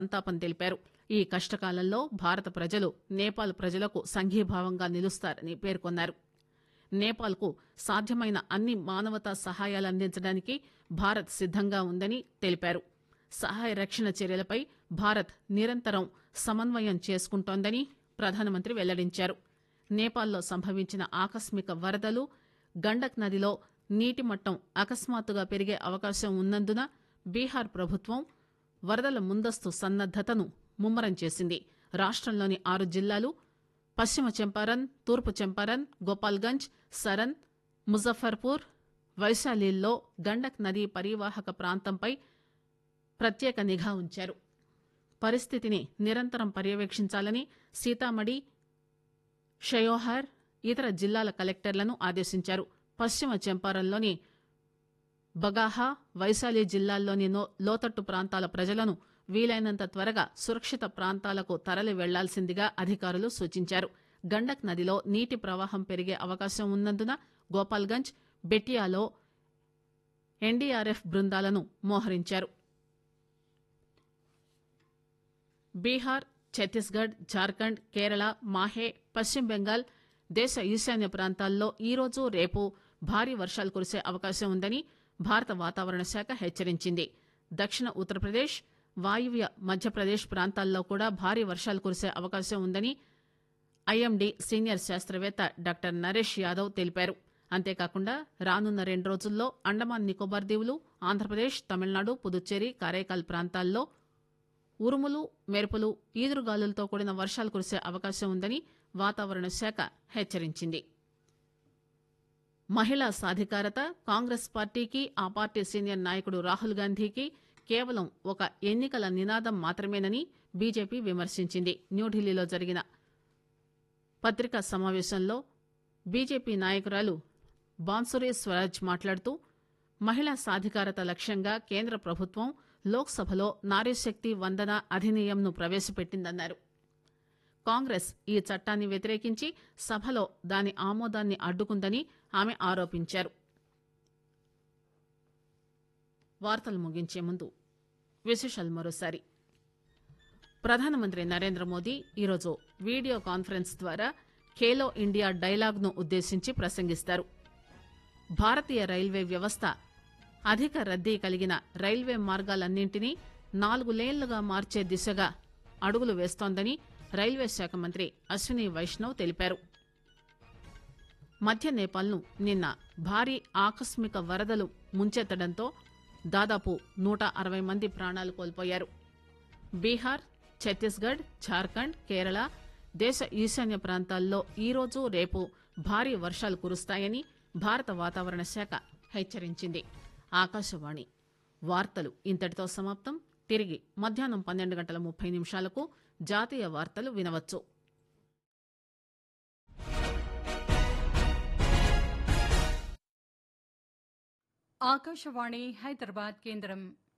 సంతాపం తెలిపారు ఈ కష్టకాలంలో భారత ప్రజలు నేపాల్ ప్రజలకు సంఘీభావంగా నిలుస్తారని పేర్కొన్నారు నేపాల్కు సాధ్యమైన అన్ని మానవతా సహాయాలు అందించడానికి భారత్ సిద్దంగా ఉందని తెలిపారు సహాయ రక్షణ చర్యలపై భారత్ నిరంతరం సమన్వయం చేసుకుంటోందని ప్రధానమంత్రి వెల్లడించారు నేపాల్లో సంభవించిన ఆకస్మిక వరదలు గండక్ నదిలో నీటి మట్టం అకస్మాత్తుగా పెరిగే అవకాశం ఉన్నందున బీహార్ ప్రభుత్వం వరదల ముందస్తు సన్నద్దతను ముమ్మరం చేసింది రాష్టంలోని ఆరు జిల్లాలు పశ్చిమ చంపారన్ తూర్పు చంపారన్ గోపాల్గంజ్ సరన్ ముజఫర్పూర్ వైశాలిల్లో గండక్ నదీ పరివాహక ప్రాంతంపై ప్రత్యేక నిఘా ఉంచారు పరిస్థితిని నిరంతరం పర్యవేక్షించాలని సీతామఢి షయోహర్ ఇతర జిల్లాల కలెక్టర్లను ఆదేశించారు పశ్చిమ చంపారన్లోని బగాహా వైశాలి జిల్లాల్లోని నో- లోతట్టు ప్రాంతాల ప్రజలను వీలైనంత త్వరగా సురక్షిత ప్రాంతాలకు తరలి వెళ్లాల్సిందిగా అధికారులు సూచించారు గండక్ నదిలో నీటి ప్రవాహం పెరిగే అవకాశం ఉన్నందున గోపాల్గంజ్ బెటియాలో ఎన్డీఆర్ఎఫ్ బృందాలను మోహరించారు బీహార్ ఛత్తీస్గఢ్ జార్ఖండ్ కేరళ మాహే పశ్చిమ బెంగాల్ దేశ ఈశాన్య ప్రాంతాల్లో ఈరోజు రేపు భారీ వర్షాలు కురిసే అవకాశం ఉందని భారత వాతావరణ శాఖ హెచ్చరించింది దక్షిణ ఉత్తరప్రదేశ్ వాయువ్య మధ్యప్రదేశ్ ప్రాంతాల్లో కూడా భారీ వర్షాలు కురిసే అవకాశం ఉందని ఐఎండీ సీనియర్ శాస్త్రవేత్త డాక్టర్ నరేష్ యాదవ్ తెలిపారు అంతేకాకుండా రానున్న రెండు రోజుల్లో అండమాన్ నికోబార్ దీవులు ఆంధ్రప్రదేశ్ తమిళనాడు పుదుచ్చేరి కారైకాల్ ప్రాంతాల్లో ఉరుములు మెరుపులు ఈదురుగాలులతో కూడిన వర్షాలు కురిసే అవకాశం ఉందని వాతావరణ శాఖ హెచ్చరించింది మహిళా సాధికారత కాంగ్రెస్ పార్టీకి ఆ పార్టీ సీనియర్ నాయకుడు రాహుల్ గాంధీకి కేవలం ఒక ఎన్నికల నినాదం మాత్రమేనని బీజేపీ విమర్శించింది న్యూఢిల్లీలో జరిగిన పత్రికా సమావేశంలో బీజేపీ నాయకురాలు బాన్సురి స్వరాజ్ మాట్లాడుతూ మహిళా సాధికారత లక్ష్యంగా కేంద్ర ప్రభుత్వం లోక్సభలో నారీశక్తి వందన అధినియంను ప్రవేశపెట్టిందన్నారు కాంగ్రెస్ ఈ చట్టాన్ని వ్యతిరేకించి సభలో దాని ఆమోదాన్ని అడ్డుకుందని ఆమె ఆరోపించారు వార్తలు ముగించే ముందు విశేషాలు మరోసారి ప్రధానమంత్రి నరేంద్ర మోదీ ఈరోజు వీడియో కాన్ఫరెన్స్ ద్వారా ఖేలో ఇండియా డైలాగ్ను ఉద్దేశించి ప్రసంగిస్తారు భారతీయ రైల్వే వ్యవస్థ అధిక రద్దీ కలిగిన రైల్వే మార్గాలన్నింటినీ నాలుగు లేన్లుగా మార్చే దిశగా అడుగులు వేస్తోందని రైల్వే శాఖ మంత్రి అశ్విని వైష్ణవ్ తెలిపారు మధ్య నేపాల్ను నిన్న భారీ ఆకస్మిక వరదలు ముంచెత్తడంతో దాదాపు నూట అరవై మంది ప్రాణాలు కోల్పోయారు బీహార్ ఛత్తీస్గఢ్ ఝార్ఖండ్ కేరళ దేశ ఈశాన్య ప్రాంతాల్లో ఈరోజు రేపు భారీ వర్షాలు కురుస్తాయని భారత వాతావరణ శాఖ హెచ్చరించింది ఆకాశవాణి వార్తలు ఇంతటితో సమాప్తం తిరిగి మధ్యాహ్నం పన్నెండు గంటల ముప్పై నిమిషాలకు జాతీయ వార్తలు వినవచ్చు ఆకాశవాణి హైదరాబాద్ కేంద్రం